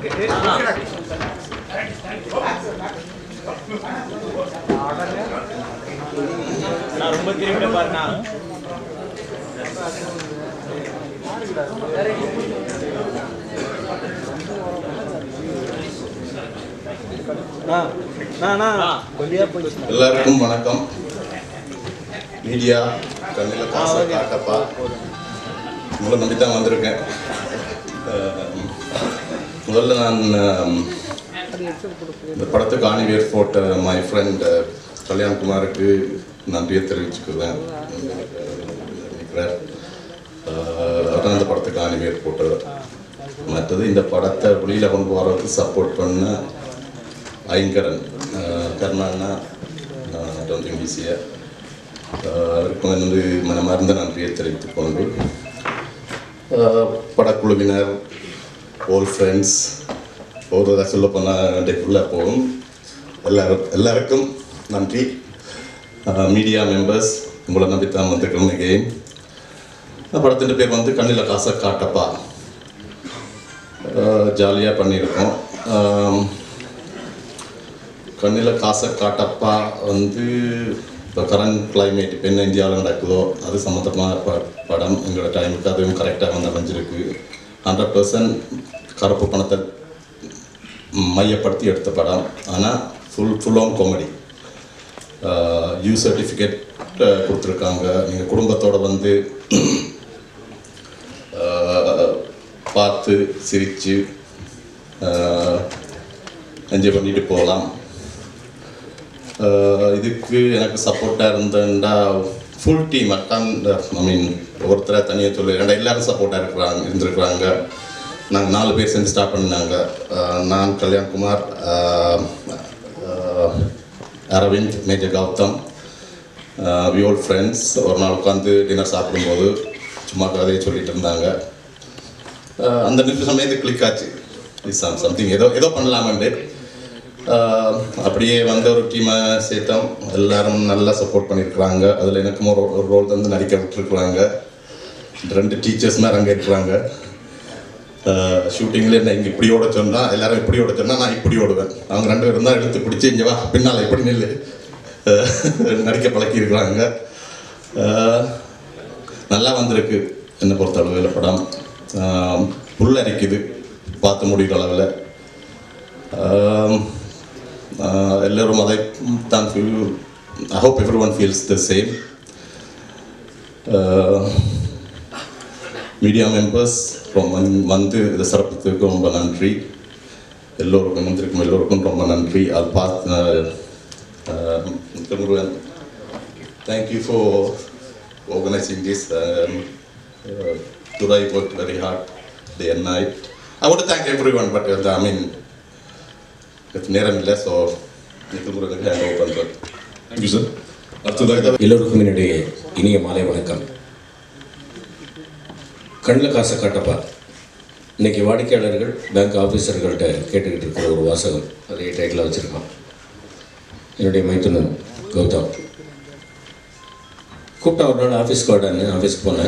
நான் ரொம்ப திரும்பிட்டு பாருண்ணா எல்லாருக்கும் வணக்கம் மீடியா கண்ணில் காசை காட்டப்பா உங்களை நம்பி தான் வந்திருக்கேன் அஹ், முதல்ல நான் அஹ், இந்த படத்துக்கு ஆணிவேர் போட்ட மை ஃப்ரெண்ட் கல்யாண்குமாருக்கு நன்றியை தெரிவிச்சுக்குவேன் நினைக்கிறார் அவர் அந்த படத்துக்கு ஆணிவேர் போட்டவர் மற்றது இந்த படத்தை வெளியில் கொண்டு போகிறதுக்கு சப்போர்ட் பண்ண ஐங்கரன் கர்ணாண்ணா டொன்டிங் பிசிய அவருக்கும் வந்து மனமார்ந்த நன்றியை தெரிவித்துக் கொண்டு அஹ், படக்குழுவினர் ஓல் ஃப்ரெண்ட்ஸ் போகிறதா சொல்ல போனால் ஃபுல்லாக போகும் எல்லாரும் எல்லாருக்கும் நன்றி மீடியா மெம்பர்ஸ் உங்களை நம்பித்தான் வந்துக்கிறோம் again. இந்த படத்தின் பேர் வந்து கண்ணில் காசை காட்டப்பா ஜாலியாக பண்ணியிருக்கோம் ஆம், கண்ணில் காசை காட்டப்பா வந்து இப்போ கரண்ட் கிளைமேட் இப்போ என்ன இந்தியாவில் நடக்குதோ அது சம்மந்தமான ப படம் எங்களோட டைமுக்கு அதுவும் கரெக்டாக வந்து அமைஞ்சிருக்கு ஹண்ட்ரட் பர்சன்ட் கருப்பு பணத்தை மையப்படுத்தி எடுத்த படம் ஆனால் full full on comedy U certificate கொடுத்துருக்காங்க நீங்கள் குடும்பத்தோட வந்து ஆஹ், பார்த்து சிரித்து என்ஜாய் பண்ணிட்டு போகலாம் ஆஹ், இதுக்கு எனக்கு சப்போர்ட்டாக இருந்தேன்டா ஃபுல் டீம் அக்கான் ஐ மீன் ஒருத்தரை தனியாக சொல்லி ரெண்டா எல்லாரும் சப்போர்ட்டாக இருக்கிறாங்க இருந்திருக்கிறாங்க நாங்கள் நாலு பேர் சேர்ந்து ஸ்டார்ட் பண்ணாங்க ஆஹ், நான் Kalyankumar ah, ah, Aravind major Gautham we all friends ஒரு நாள் உட்காந்து டின்னர் சாப்பிடும்போது சும்மா கதையை சொல்லிட்டு இருந்தாங்க ஆஹ் அந்த நிமிஷமே இது கிளிக் ஆச்சு இஸ் சம்திங் ஏதோ ஏதோ பண்ணலாமண்டு ஆஹ் அப்படியே வந்த ஒரு டீமை சேர்த்தோம் எல்லாரும் நல்லா சப்போர்ட் பண்ணியிருக்கிறாங்க அதில் எனக்கும் ஒரு ஒரு ரோல் தந்து நடிக்க விட்டுருக்குறாங்க ரெண்டு டீச்சர்ஸ் மாதிரி அங்கே இருக்கிறாங்க ஷூட்டிங்கில் என்ன இங்கே இப்படி ஓட சொன்னால் எல்லாரும் இப்படி ஓட சொன்னால் நான் இப்படி ஓடுவேன் அவங்க ரெண்டு பேரும் தான் எடுத்து பிடிச்சி இங்கே வா பின்னால் இப்படி நில்லு ஆஹ் நடிக்க பழக்கியிருக்கிறாங்க ஆஹ் நல்லா வந்திருக்கு என்னை பொறுத்த அளவில் படம் ஆஹ் புல்லரிக்குது பார்த்து முடிகிற அளவில் ஆஹ் ஆஹ் எல்லோரும் அதை தான் feel I hope everyone feels the same media members வந்து இதை சிறப்பித்ததுக்கு ரொம்ப நன்றி எல்லோருக்கும் வந்திருக்கும் எல்லோருக்கும் ரொம்ப நன்றி அது பார்த்து Murugan thank you for organizing this. Um, uh, Durai worked very hard day and night. I want to thank everyone, but uh, I mean, it's நேரம் இல்லை ஸோ முருகனுக்கு ஹேண்ட் ஓவர் பண்ணுறேன் தேங்க்யூ சார் அடுத்ததாக எல்லோருக்கும் என்னுடைய இனிய மாலை வணக்கம் கண்ணில் காசை காட்டப்பா இன்னைக்கு வாடிக்கையாளர்கள் பேங்க் ஆஃபீஸர்கள்ட்ட கேட்டுக்கிட்டு இருக்கிற ஒரு வாசகம் அதே டைட்டில் வச்சுருக்கோம் என்னுடைய மைத்துனன் கௌதம் கூப்பிட்டா ஒரு நாள் ஆஃபீஸ்க்கு வாடான்னு ஆஃபீஸ்க்கு போனேன்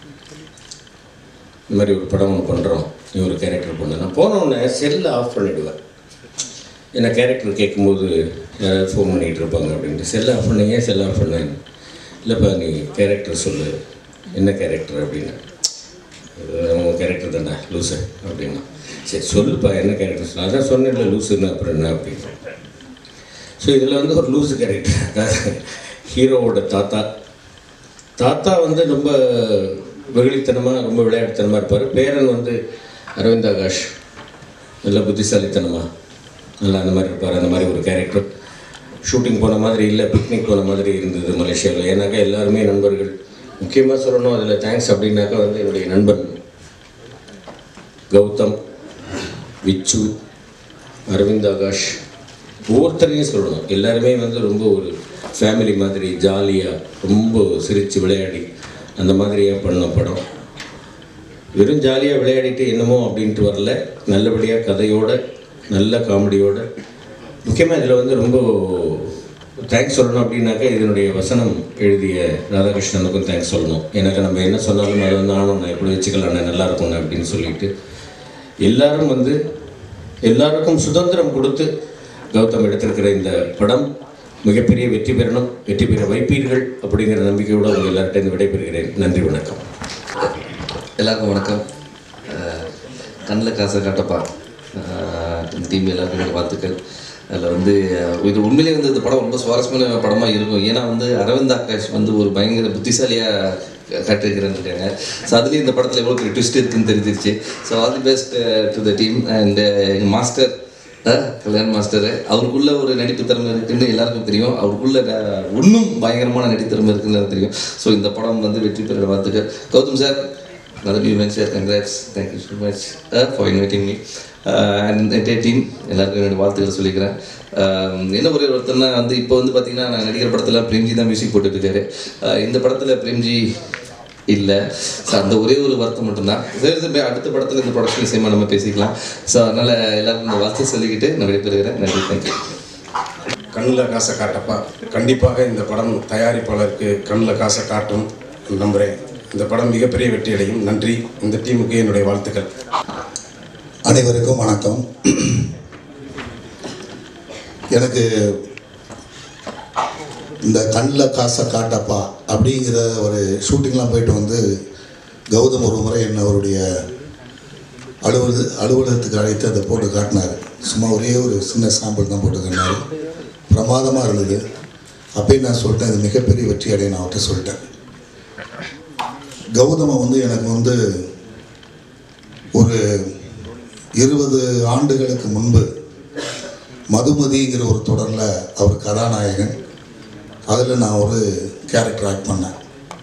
இந்த மாதிரி ஒரு படம் ஒன்று பண்ணுறோம் நீ ஒரு கேரக்டர் பண்ண நான் போன உடனே செல்லை ஆஃப் பண்ணிவிடுவேன் என்ன கேரக்டர் கேட்கும்போது யாராவது ஃபோன் பண்ணிகிட்டு இருப்பாங்க அப்படின்ட்டு செல்லை ஆஃப் பண்ணீங்க செல்லை ஆஃப் பண்ணேன் இல்லைப்பா நீ கேரக்டர் சொல்லு என்ன கேரக்டர் அப்படின்னு உங்கள் கேரக்டர் தானே லூசு அப்படின்னா சரி சொல்லுப்பா என்ன கேரக்டர் சொல்லு அதான் சொன்னேன்ல லூசுன்னு அப்புறம் என்ன அப்படின்னு ஸோ இதில் வந்து ஒரு லூசு கேரக்டர் அதாவது ஹீரோவோட தாத்தா தாத்தா வந்து ரொம்ப வெகுளித்தனமாக ரொம்ப விளையாட்டுத்தனமாக இருப்பார் பேரன் வந்து அரவிந்த் ஆகாஷ் நல்ல புத்திசாலித்தனமாக நல்லா அந்த மாதிரி இருப்பார் அந்த மாதிரி ஒரு கேரக்டர் ஷூட்டிங் போன மாதிரி இல்லை பிக்னிக் போன மாதிரி இருந்தது மலேசியாவில் ஏன்னாக்கா எல்லாருமே நண்பர்கள் முக்கியமாக சொல்லணும் அதில் தேங்க்ஸ் அப்படின்னாக்கா வந்து என்னுடைய நண்பன் கௌதம் விச்சு அரவிந்த் ஆகாஷ் ஒவ்வொருத்தரையும் சொல்லணும் எல்லாருமே வந்து ரொம்ப ஒரு ஃபேமிலி மாதிரி ஜாலியாக ரொம்ப சிரித்து விளையாடி அந்த மாதிரியாக பண்ண படம் வெறும் ஜாலியாக விளையாடிட்டு என்னமோ அப்படின்ட்டு வரல நல்லபடியாக கதையோட நல்ல காமெடியோட முக்கியமாக இதில் வந்து ரொம்ப தேங்க்ஸ் சொல்லணும் அப்படின்னாக்கா இதனுடைய வசனம் எழுதிய ராதாகிருஷ்ணனுக்கும் தேங்க்ஸ் சொல்லணும் எனக்கு நம்ம என்ன சொன்னாலும் அது வந்து ஆனும் நான் எப்படி வச்சுக்கலாம் நல்லா இருக்கும்ண்ணே அப்படின்னு சொல்லிட்டு எல்லாரும் வந்து எல்லாருக்கும் சுதந்திரம் கொடுத்து கௌதம் எடுத்திருக்கிற இந்த படம் மிகப்பெரிய வெற்றி பெறணும் வெற்றி பெற வைப்பீர்கள் அப்படிங்கிற நம்பிக்கையோடு உங்கள் எல்லார்கிட்டையும் விடைபெறுகிறேன் நன்றி வணக்கம் எல்லாருக்கும் வணக்கம் கண்ணில் காசை காட்டப்பா அஹ் இந்த டீம் எல்லாருக்கும் என்னோட வாழ்த்துக்கள் அதில் வந்து அஹ், இது உண்மையிலேயே வந்து இந்த படம் ரொம்ப சுவாரஸ்யமான படமாக இருக்கும் ஏன்னா வந்து அரவிந்த் ஆகாஷ் வந்து ஒரு பயங்கர புத்திசாலியாக காட்டியிருக்கிறேன்னு இருக்காங்க ஸோ அதுலேயும் இந்த படத்தில் எவ்வளோ பெரிய ட்விஸ்ட் இருக்குன்னு தெரிஞ்சிருச்சு so all the best to the team and எங்கள் மாஸ்டர் கல்யாண் மாஸ்டரு அவருக்குள்ள ஒரு நடிப்பு திறமை இருக்குன்னு எல்லாருக்கும் தெரியும் அவருக்குள்ள அஹ், இன்னும் பயங்கரமான நடிப்பு திறமை இருக்குன்னு எனக்கு தெரியும் ஸோ இந்த படம் வந்து வெற்றி பெற வாழ்த்துக்கள் Gautham sir another new venture congrats thank you so much uh, for inviting me uh, and entire team எல்லாருக்கும் என்னோட வாழ்த்துக்கள் சொல்லிக்கிறேன் um, என்ன ஒரே ஒருத்தர்னா வந்து இப்போ வந்து பார்த்தீங்கன்னா நான் நடிக்கிற படத்தில் பிரேம்ஜி தான் மியூசிக் போட்டுட்டு இருக்காரு uh, இந்த படத்தில் பிரேம்ஜி இல்லை ஸோ அந்த ஒரே ஒரு வருத்தம் மட்டும்தான் சரி சரி அடுத்த படத்தில் இந்த ப்ரொடக்ஷன் விஷயமா நம்ம பேசிக்கலாம் ஸோ அதனால் எல்லாருக்கும் இந்த வாழ்த்து சொல்லிக்கிட்டு நான் விடைபெறுகிறேன் நன்றி தேங்க்யூ கண்ணில் காசை காட்டப்பா கண்டிப்பாக இந்த படம் தயாரிப்பாளருக்கு கண்ணில் காசை காட்டும் நம்புகிறேன் இந்த படம் மிகப்பெரிய வெற்றி அடையும் நன்றி இந்த டீமுக்கு என்னுடைய வாழ்த்துக்கள் அனைவருக்கும் வணக்கம் எனக்கு இந்த கண்ணில் காசை காட்டப்பா அப்படிங்கிற ஒரு ஷூட்டிங்லாம் போயிட்டு வந்து கௌதம் ஒரு முறை என்ன அவருடைய அலுவலக அலுவலகத்துக்கு அழைத்து அதை போட்டு காட்டினார் சும்மா ஒரே ஒரு சின்ன சாம்பிள் தான் போட்டு காட்டினார் பிரமாதமாக இருந்தது அப்பயே நான் சொல்லிட்டேன் இது மிகப்பெரிய வெற்றி அடைய நான் அவர்கிட்ட சொல்லிட்டேன் கௌதம வந்து எனக்கு வந்து ஒரு இருபது ஆண்டுகளுக்கு முன்பு மதுமதிங்கிற ஒரு தொடரில் அவர் கதாநாயகன் அதில் நான் ஒரு கேரக்டர் ஆக்ட் பண்ணேன்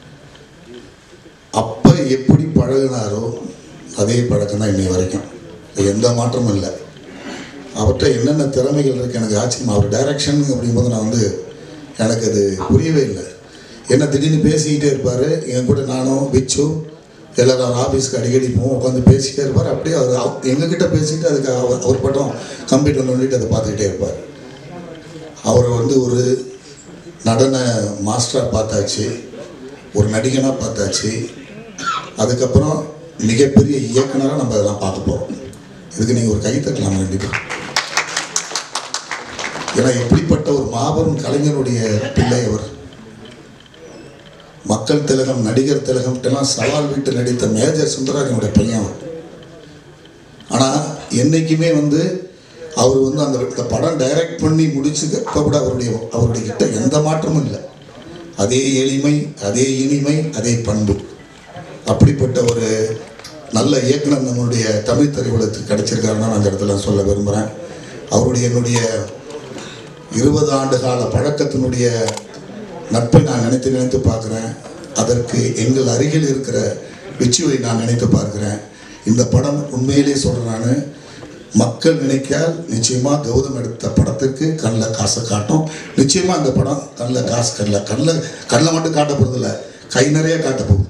அப்போ எப்படி பழகினாரோ அதே பழக்கம் தான் இன்னை வரைக்கும் இது எந்த மாற்றமும் இல்லை அவர்கிட்ட என்னென்ன திறமைகள் இருக்குது எனக்கு ஆச்சரியம் அவர் டைரக்ஷன் அப்படிங்கும்போது நான் வந்து எனக்கு அது புரியவே இல்லை என்ன திடீர்னு பேசிக்கிட்டே இருப்பார் என் கூட நானும் பிச்சு எல்லாரும் அவர் ஆஃபீஸ்க்கு அடிக்கடி போவோம் உட்காந்து பேசிக்கிட்டே இருப்பார் அப்படியே அவர் அவ- எங்ககிட்ட பேசிட்டு அதுக்கு அவர் அவர் பட்டம் கம்ப்யூட்டர் நோண்டிட்டு அதை பார்த்துக்கிட்டே இருப்பார் அவரை வந்து ஒரு நடன மாஸ்டராக பார்த்தாச்சு ஒரு நடிகனாக பார்த்தாச்சு அதுக்கப்புறம் மிகப்பெரிய இயக்குனராக நம்ம அதெல்லாம் பார்க்க போகிறோம் இதுக்கு நீங்கள் ஒரு கை தட்டலாம் கண்டிப்பாக ஏன்னா எப்படிப்பட்ட ஒரு மாபெரும் கலைஞருடைய பிள்ளை அவர் மக்கள் திலகம் நடிகர் திலகம்ட்டெல்லாம் சவால் விட்டு நடித்த மேஜர் சுந்தராஜனுடைய பையன் அவர் ஆனால் என்றைக்குமே வந்து அவர் வந்து அந்த இந்த படம் டைரக்ட் பண்ணி முடிச்சுக்கப்ப கூட அவருடைய அவருடைய கிட்ட எந்த மாற்றமும் இல்லை அதே எளிமை அதே இனிமை அதே பண்பு அப்படிப்பட்ட ஒரு நல்ல இயக்குனர் நம்மளுடைய தமிழ் திரையுலகத்துக்கு கிடைச்சிருக்காருன்னு நான் அந்த இடத்துல சொல்ல விரும்புகிறேன் அவருடைய என்னுடைய இருபது ஆண்டு கால பழக்கத்தினுடைய நட்பை நான் நினைத்து நினைத்து பார்க்குறேன் அதற்கு எங்கள் அருகில் இருக்கிற வெற்றியை நான் நினைத்து பார்க்கிறேன் இந்த படம் உண்மையிலே சொல்கிறேன் நான் மக்கள் நினைக்கால் நிச்சயமாக கௌதம் எடுத்த படத்திற்கு கண்ணில் காசை காட்டும் நிச்சயமாக இந்த படம் கண்ணில் காசு கண்ணில் கண்ணில் கண்ணில் மட்டும் காட்ட போகிறதில்ல கை நிறைய காட்ட போகுது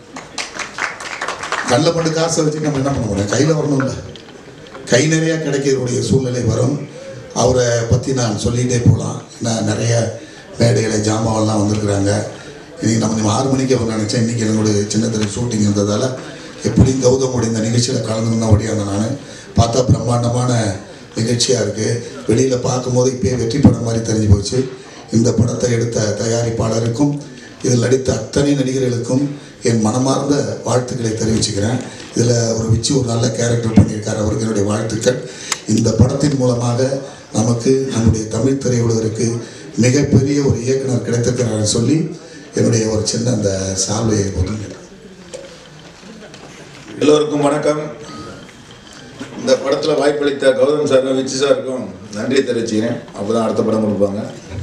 கண்ணில் மட்டும் காசை வச்சு நம்ம என்ன பண்ண முடியும் கையில் வரணும்ல கை நிறைய கிடைக்கக்கூடிய சூழ்நிலை வரும் அவரை பற்றி நான் சொல்லிகிட்டே போகலாம் நான் நிறைய மேடைகளை ஜாமாவெல்லாம் வந்திருக்கிறாங்க இன்றைக்கி நம்ம நம்ம ஆறு மணிக்கு அவர் நினச்சேன் இன்றைக்கி என்னுடைய சின்னத்திரை ஷூட்டிங் இருந்ததால் எப்படியும் கௌதமுடைய இந்த நிகழ்ச்சியில் கலந்துருந்தா ஓடியாந்தேன் நான் பார்த்தா பிரம்மாண்டமான நிகழ்ச்சியாக இருக்குது வெளியில் பார்க்கும்போது இப்போயே வெற்றி படம் மாதிரி தெரிஞ்சு போச்சு இந்த படத்தை எடுத்த தயாரிப்பாளருக்கும் இதில் நடித்த அத்தனை நடிகர்களுக்கும் என் மனமார்ந்த வாழ்த்துக்களை தெரிவிச்சுக்கிறேன் இதில் ஒரு விச்சு ஒரு நல்ல கேரக்டர் பண்ணியிருக்கார் அவருக்கு என்னுடைய வாழ்த்துக்கள் இந்த படத்தின் மூலமாக நமக்கு நம்முடைய தமிழ் திரையுலகிற்கு மிகப்பெரிய ஒரு இயக்குனர் கிடைத்திருக்கிறார் சொல்லி என்னுடைய ஒரு சின்ன அந்த சால்வையை ஒதுங்க எல்லோருக்கும் வணக்கம் இந்த படத்தில் வாய்ப்பளித்த கௌதம் சாருக்கும் விச்சு சாருக்கும் நன்றி தெரிவிச்சுக்கிறேன் அப்போ தான் அடுத்த படம் கொடுப்பாங்க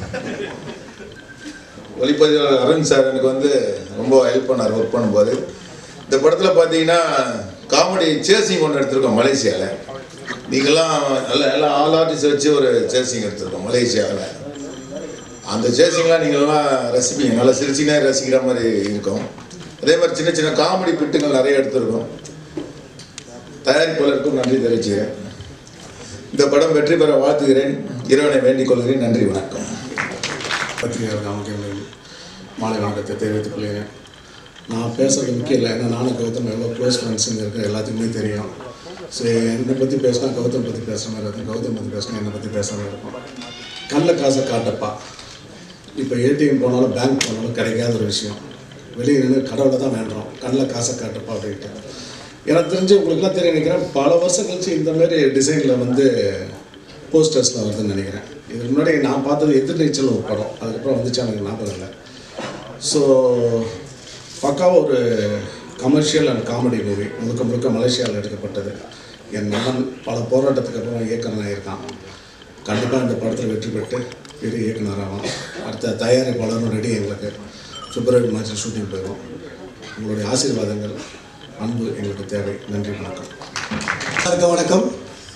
ஒளிப்பதிவாளர் அருண் சார் எனக்கு வந்து ரொம்ப ஹெல்ப் பண்ணார் ஒர்க் பண்ணும்போது இந்த படத்தில் பார்த்தீங்கன்னா காமெடி சேசிங் ஒன்று எடுத்திருக்கோம் மலேசியாவில் நீங்கள்லாம் நல்ல எல்லாம் ஆல் ஆர்டிஸ்ட் வச்சு ஒரு சேசிங் எடுத்திருக்கோம் மலேசியாவில் அந்த சேசிங்லாம் நீங்கள்லாம் ரசிப்பீங்க நல்லா சிரிச்சினே ரசிக்கிற மாதிரி இருக்கும் அதே மாதிரி சின்ன சின்ன காமெடி பிட்டுகள் நிறைய எடுத்திருக்கோம் தயாரிப்பாளருக்கும் நன்றி தெரிவிச்சுக்கிறேன் இந்த படம் வெற்றி பெற வாழ்த்துகிறேன் இறைவனை வேண்டிக் கொள்கிறேன் நன்றி வணக்கம் பத்திரிகையாளர் நமக்கு மாலை வணக்கத்தை தெரிவித்துக் கொள்கிறேன் நான் பேசுறது முக்கியம் இல்லை ஏன்னா நானும் கௌதம் எவ்வளோ க்ளோஸ் ஃப்ரெண்ட்ஸுங்க இருக்க எல்லாத்துக்குமே தெரியும் ஸோ என்னை பற்றி பேசினா கௌதம் பற்றி பேசுகிற மாதிரி இருக்கும் கௌதம் பற்றி பேசினா என்னை பற்றி பேசுகிற மாதிரி இருக்கும் கண்ணில் காசை காட்டப்பா இப்போ ஏடிஎம் போனாலும் பேங்க் போனாலும் கிடைக்காத ஒரு விஷயம் வெளியே நின்று கடவுளை தான் வேண்டுறோம் கண்ணில் காசை காட்டப்பா அப்படின்ட்டு எனக்கு தெரிஞ்சு உங்களுக்குலாம் தெரிய நினைக்கிறேன் பல வருஷம் கழிச்சு இந்த மாதிரி டிசைனில் வந்து போஸ்டர்ஸில் வருதுன்னு நினைக்கிறேன் இதுக்கு முன்னாடி நான் பார்த்தது எதிர்நீச்சல் ஒரு படம் அதுக்கப்புறம் வந்துச்சு எனக்கு ஞாபகம் இல்லை ஸோ பக்காவாக ஒரு கமர்ஷியல் அண்ட் காமெடி மூவி முழுக்க முழுக்க மலேசியாவில் எடுக்கப்பட்டது என் மகன் பல போராட்டத்துக்கு அப்புறம் இயக்குனர் ஆகியிருக்கான் கண்டிப்பாக இந்த படத்தில் வெற்றி பெற்று பெரிய இயக்குனராகும் அடுத்த தயாரிப்பாளரும் ரெடி எங்களுக்கு பிப்ரவரி மாதம் ஷூட்டிங் போயிடும் உங்களுடைய ஆசீர்வாதங்கள் அன்பு எங்களுக்கு தேவை நன்றி வணக்கம் எல்லாருக்கும் வணக்கம்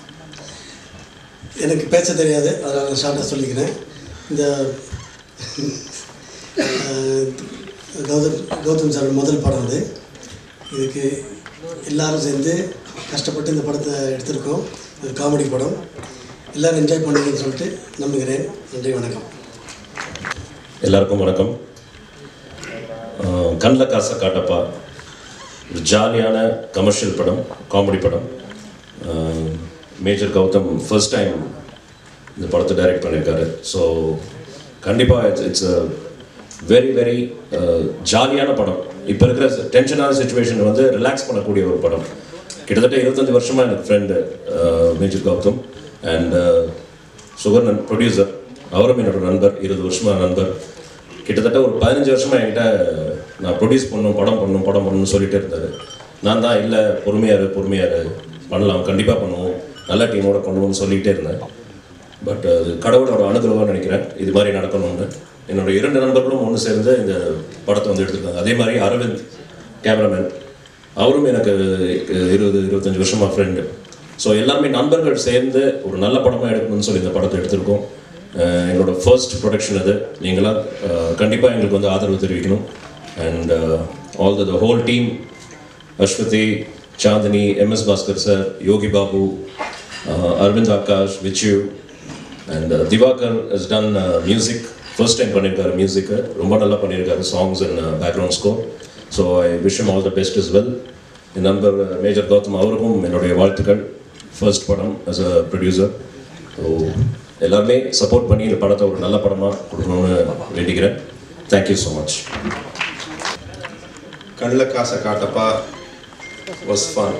எனக்கு பேச தெரியாது அதனால் நான் ஷார்ட்டாக சொல்லிக்கிறேன் இந்த அஹ், கௌதம் கௌதம் சார் முதல் படம் இது இதுக்கு எல்லாரும் சேர்ந்து கஷ்டப்பட்டு இந்த படத்தை எடுத்திருக்கோம் இது காமெடி படம் எல்லோரும் என்ஜாய் பண்ணுவீங்கன்னு சொல்லிட்டு நம்புகிறேன் நன்றி வணக்கம் எல்லாருக்கும் வணக்கம் கண்ணில் காசை காட்டப்பா ஒரு ஜாலியான கமர்ஷியல் படம் காமெடி படம் மேஜர் கௌதம் ஃபர்ஸ்ட் டைம் இந்த படத்தை டைரக்ட் பண்ணியிருக்காரு ஸோ கண்டிப்பாக it's it's a very very ஜாலியான படம் இப்போ இருக்கிற டென்ஷனான சுச்சுவேஷன் வந்து ரிலாக்ஸ் பண்ணக்கூடிய ஒரு படம் கிட்டத்தட்ட இருபத்தஞ்சி வருஷமாக எனக்கு friend major Gautham and Sukarnan producer அவரும் என்னோட நண்பர் இருபது வருஷமாக நண்பர் கிட்டத்தட்ட ஒரு பதினஞ்சு வருஷமாக என்கிட்ட நான் ப்ரொடியூஸ் பண்ணணும் படம் பண்ணணும் படம் பண்ணணும்னு சொல்லிட்டு இருந்தார் நான் தான் இல்லை பொறுமையாரு பொறுமையாரு பண்ணலாம் கண்டிப்பாக பண்ணுவோம் நல்ல டீமோட பண்ணுவோம்னு சொல்லிகிட்டே இருந்தேன் பட் அது கடவுளோட அனுகிரகம்னு நினைக்கிறேன் இது மாதிரி நடக்கணும்னு என்னோட இரண்டு நண்பர்களும் ஒன்று சேர்ந்து இந்த படத்தை வந்து எடுத்திருக்காங்க அதே மாதிரி அரவிந்த் கேமராமேன் அவரும் எனக்கு இருபது இருபத்தஞ்சி வருஷமாக ஃப்ரெண்டு ஸோ எல்லாருமே நண்பர்கள் சேர்ந்து ஒரு நல்ல படமாக எடுக்கணும்னு சொல்லி இந்த படத்தை எடுத்திருக்கோம் அஹ் எங்களோட ஃபர்ஸ்ட் ப்ரொடக்ஷன் அது நீங்களாம் கண்டிப்பாக எங்களுக்கு வந்து ஆதரவு தெரிவிக்கணும் and all the whole team Aswathi Chandini MS Bhaskar sir Yogi Babu Aravind Akash Vichu and Diwakar is done music first time பண்ணியிருக்காரு மியூசிக்கு ரொம்ப நல்லா பண்ணியிருக்காரு songs and background score so I wish all the best as well என் நண்பர் மேஜர் கௌதம் அவருக்கும் என்னுடைய வாழ்த்துக்கள் ஃபர்ஸ்ட் படம் அஸ் அ ப்ரொடியூசர் ஸோ எல்லாருமே சப்போர்ட் பண்ணி இந்த படத்தை ஒரு நல்ல படமாக கொடுக்கணும்னு வேண்டிக்கிறேன் தேங்க்யூ ஸோ மச் கண்ணில் காசை காட்டப்பா வாஸ் ஃபன்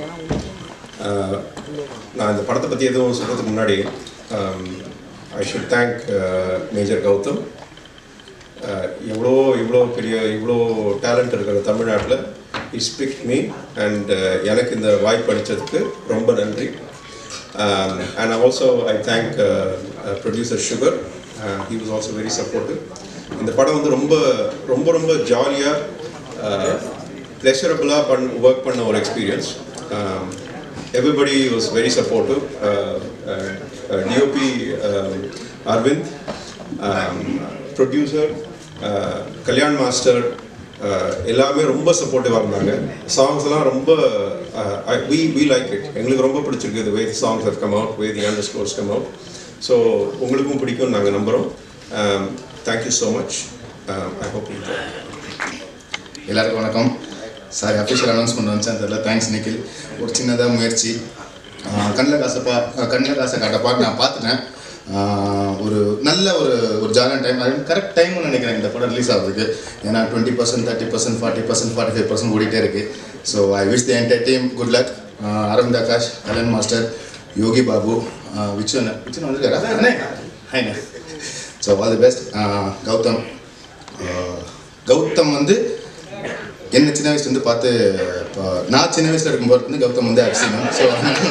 நான் இந்த படத்தை பற்றி எதுவும் சொல்கிறதுக்கு முன்னாடி I should thank major Gautham Uh, எவ்வளோ இவ்வளோ பெரிய இவ்வளோ டேலண்ட் இருக்கிற தமிழ்நாட்டில் இஸ் பிக் மீ அண்ட் எனக்கு இந்த வாய்ப்பு அளித்ததுக்கு ரொம்ப நன்றி and also I thank producer Sugar he was also very supportive இந்த படம் வந்து ரொம்ப ரொம்ப ரொம்ப ஜாலியாக ப்ளெஷரபுளாக பண் ஒர்க் பண்ண ஒரு experience everybody was very supportive DOP Aravind producer Kalyan master எல்லாமே ரொம்ப சப்போர்ட்டிவாக இருந்தாங்க சாங்ஸ்லாம் ரொம்ப வி வி லைக் இட் எங்களுக்கு ரொம்ப பிடிச்சிருக்கு இது way songs have come out way the underscores come out so உங்களுக்கும் பிடிக்கும்னு நாங்கள் நம்புகிறோம் thank you so much I hope you எல்லாருக்கும் வணக்கம் சாரி அஃபிஷியல் அனௌன்ஸ்மெண்ட் வந்துச்சேன் தெரியல தேங்க்ஸ் நிக்கில் ஒரு சின்னதாக முயற்சி கண்ணில் காசை பா கண்ணில் காசை காட்டப்பா நான் பார்த்துட்டேன் ஆஹ் ஒரு நல்ல ஒரு ஒரு ஜாலியான டைம் அது கரெக்ட் டைம்னு நினைக்கிறேன் இந்த படம் ரிலீஸ் ஆகுறதுக்கு ஏன்னா twenty percent thirty percent forty percent forty five percent ஓடிட்டே இருக்கு so I wish the entire team good luck Aravind Akash Kalyan master Yogi Babu Vichu அண்ணன் விச்சு வந்திருக்காரா அண்ணே ஹைண்ணே so all the best Gautham ah Gautham வந்து என்ன சின்ன வயசுலேருந்து பார்த்து இப்போ நான் சின்ன வயசில் இருக்கும்போது வந்து கௌதம் வந்து அரிசினம் ஸோ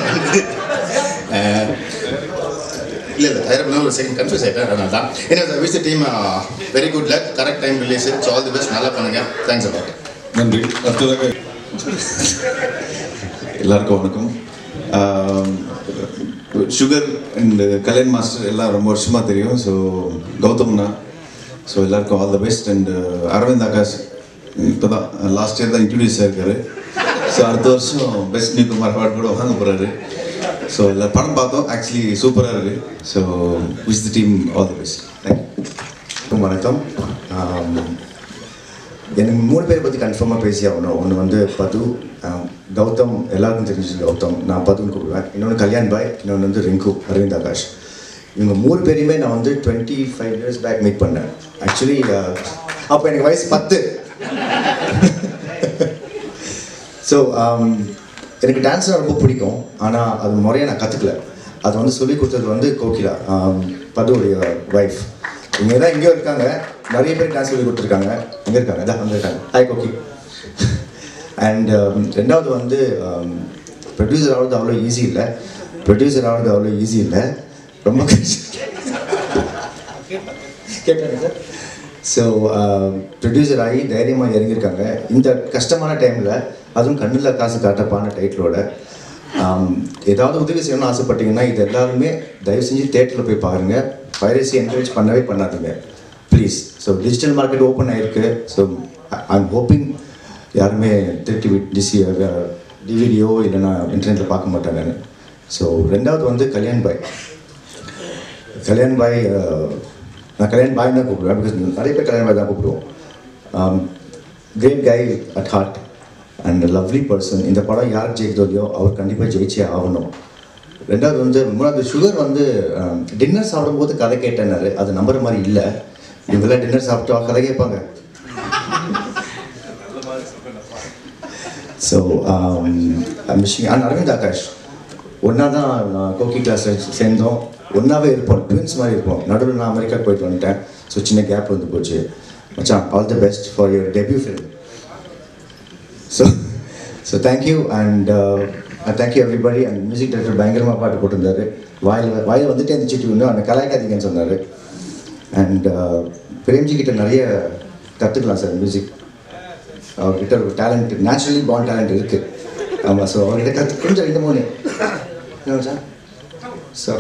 இல்லை இல்லை தயாரிப்பு ஒரு செகண்ட் கன்ஃபியூஸ் ஆகிட்டேன் அதனால தான் என்ன wish team very good luck correct time release so all the best நல்லா பண்ணுங்க தேங்க்ஸ் அபாட் நன்றி அடுத்ததாக எல்லாருக்கும் வணக்கம் சுகர் அண்ட் கல்யாண் மாஸ்டர் எல்லாம் ரொம்ப வருஷமாக தெரியும் ஸோ கௌதம்னா ஸோ எல்லாருக்கும் all the best and Aravind Akash இப்போ தான் லாஸ்ட் இயர் தான் இன்ட்ரடியூஸ் ஆயிருக்காரு ஸோ அடுத்த வருஷம் பெஸ்ட் நியூ குமார் அவார்ட் கூட வாங்க போகிறாரு ஸோ எல்லா படம் பார்த்தோம் ஆக்சுவலி சூப்பராக இருக்குது so wish the team all the best thank you வணக்கம் ஆம், எனக்கு மூணு பேரை பற்றி கன்ஃபார்மாக பேசி ஆகணும் ஒன்று வந்து பது ஆஹ், கௌதம் எல்லாருக்கும் தெரிஞ்சது கௌதம் நான் பதுன்னு கூப்பிடுவேன் இன்னொன்று கல்யாண் பாய் இன்னொன்று வந்து ரிங்கு அரவிந்த் ஆகாஷ் இவங்க மூணு பேரையுமே நான் வந்து twenty five years back meet பண்ணேன் ஆக்சுவலி அப்போ எனக்கு வயசு பத்து ஸோ எனக்கு டான்ஸ் ரொம்ப பிடிக்கும் ஆனால் அது முறையாக நான் கற்றுக்கல அது வந்து சொல்லி கொடுத்தது வந்து கோகிலா ஆம், பதுவுடைய ஒய்ஃப் இங்கே தான் இங்கேயும் இருக்காங்க நிறைய பேர் டான்ஸ் சொல்லி கொடுத்துருக்காங்க எங்கே இருக்காங்க அதான் அங்கே இருக்காங்க ஹாய் கோகி அண்ட் ரெண்டாவது வந்து ப்ரொடியூசர் ஆகிறது அவ்வளோ ஈஸி இல்லை ப்ரொடியூசர் ஆகிறது அவ்வளோ ஈஸி இல்லை ரொம்ப கேட்டாங்க சார் ஸோ ப்ரொடியூசர் ஆகி தைரியமாக இறங்கியிருக்காங்க இந்த கஷ்டமான டைமில் அதுவும் கண்ணில் காசு காட்டப்பான டைட்டிலோட ஏதாவது உதவி செய்யணும்னு ஆசைப்பட்டீங்கன்னா இது எல்லாருமே தயவு செஞ்சு தேட்டரில் போய் பாருங்கள் பைரசி என்கரேஜ் பண்ணவே பண்ணாதீங்க please so digital market open ஆயிருக்கு ஸோ ஐம் ஹோப்பிங் யாருமே திருட்டி டிசி டிவிடியோ இல்லைன்னா இன்டர்நெட்டில் பார்க்க மாட்டாங்கன்னு ஸோ ரெண்டாவது வந்து கல்யாண் பாய் கல்யாண் பாய் அஹ், நான் கல்யாண் பாய் தான் கூப்பிடுவேன் பிகாஸ் நிறைய பேர் கல்யாண் பாய் தான் கூப்பிடுவோம் great guy at heart and lovely person இந்த படம் யார் ஜெயிக்கிறதோ இல்லையோ அவர் கண்டிப்பாக ஜெயிச்சே ஆகணும் ரெண்டாவது வந்து மூணாவது சுகர் வந்து டின்னர் சாப்பிடும்போது கதை கேட்டேன்னாரு அது நம்புற மாதிரி இல்லை இவங்கெல்லாம் டின்னர் சாப்பிட்டு கதை கேட்பாங்க so missing and Aravind Akash ஒன்றா தான் நான் கோக்கி கிளாஸில் சேர்ந்தோம் ஒன்றாவே இருப்போம் ட்வின்ஸ் மாதிரி இருப்போம் நடுவில் நான் அமெரிக்கா போயிட்டு வந்துட்டேன் ஸோ சின்ன கேப் வந்து போச்சு மச்சான் all the best for your debut film so so thank you and thank you everybody and music director பயங்கரமாக பாட்டு போட்டிருந்தாரு வாயில் வாயில் வந்துட்டே இருந்துச்சு டியூன் அந்த கலாய்க்காதீங்கன்னு சொன்னார் அண்ட் பிரேம்ஜி கிட்ட நிறைய கற்றுக்கலாம் சார் மியூசிக் அவர்கிட்ட ஒரு டேலண்ட் நேச்சுரலி பாண்ட் டேலண்ட் இருக்குது ஆமாம் ஸோ அவர்கிட்ட கற்று கொஞ்சம் ரெண்டு மூணு என்ன sir so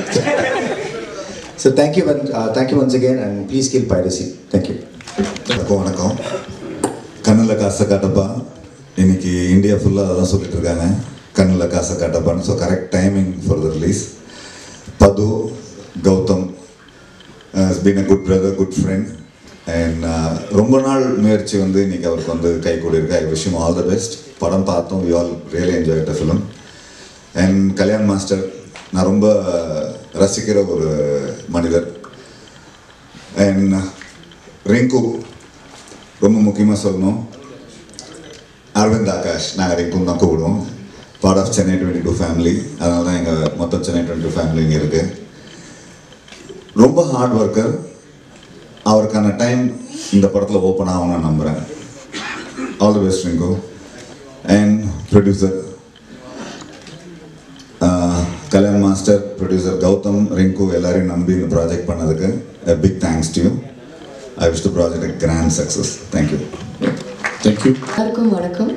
so thank you one thank you once again and please kill piracy thank you வணக்கம் வணக்கம் கண்ணில் காசை காட்டப்பா இன்னைக்கு இந்தியா ஃபுல்லாக அதான் சொல்லிட்டு இருக்காங்க கண்ணில் காசை காட்டப்பான்னு so correct timing for the release Padhu Gautham is been a good brother good friend and ரொம்ப நாள் முயற்சி வந்து இன்னைக்கு அவருக்கு வந்து கை கூடியிருக்கு I wish all the best படம் பார்த்தோம் we all really enjoy the film and Kalyan master நான் ரொம்ப ரசிக்கிற ஒரு மனிதர் அண்ட் ரிங்கு ரொம்ப முக்கியமாக சொல்லணும் அரவிந்த் ஆகாஷ் நாங்கள் ரிங்கும் தான் கூப்பிடுவோம் part of Chennai twenty two family அதனால தான் எங்கள் மொத்தம் சென்னை டுவெண்ட்டி டூ ஃபேமிலி இங்கே இருக்குது ரொம்ப ஹார்ட் ஒர்க்கர் அவருக்கான டைம் இந்த படத்தில் ஓப்பன் ஆகணும்னு நம்புகிறேன் all the best Rinku and producer Kalyan master producer Gautham Rinku எல்லாரையும் நம்பி இந்த ப்ராஜெக்ட் பண்ணதுக்கு big thanks to you I wish to project grand success thank you thank you எல்லாருக்கும் வணக்கம்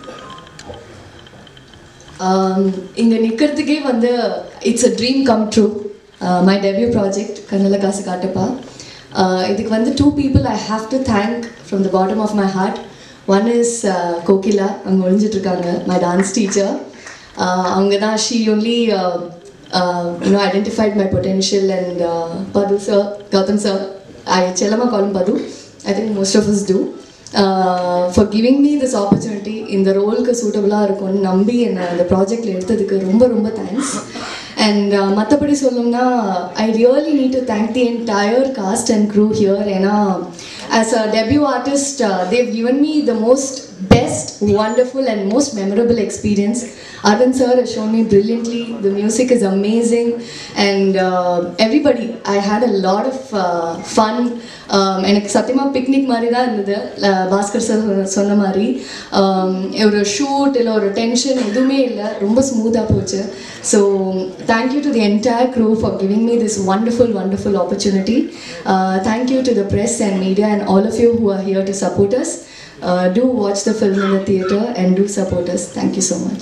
இங்கே நிற்கிறதுக்கே வந்து it's a dream come true my debut project கண்ணில் காசு காட்டுப்பா Uh, இதுக்கு வந்து two people I have to thank from the bottom of my heart one is Kokila அங்கே ஒழிஞ்சிட்ருக்காங்க மை டான்ஸ் டீச்சர் அவங்க தான் she only you know identified my potential and Padhu sir Gautham sir I செல்லமா காலும் Padhu I think most of us do for giving me this opportunity இந்த ரோலுக்கு சூட்டபுளாக இருக்கும்னு நம்பி என்னை அந்த ப்ராஜெக்டில் எடுத்ததுக்கு ரொம்ப ரொம்ப தேங்க்ஸ் அண்ட் மற்றபடி சொல்லணும்னா I really need to thank the entire cast and crew here ஏன்னா as a debut artist they've given me the most best, wonderful, and most memorable experience. Arvind sir has shown me brilliantly. The music is amazing, and uh, everybody. I had a lot of uh, fun. Um, எனக்கு சத்தியமாக picnic மாதிரி தான் இருந்தது அஹ் Bhaskar sir சொன்ன மாதிரி um, ஒரு shoot இல்லை ஒரு டென்ஷன் எதுவுமே இல்லை ரொம்ப ஸ்மூத்தாக போச்சு so thank you to the entire crew for giving me this wonderful wonderful opportunity thank you to the press and media and all of you who are here to support us uh, do watch the film in the theater and do support us. Thank you so much.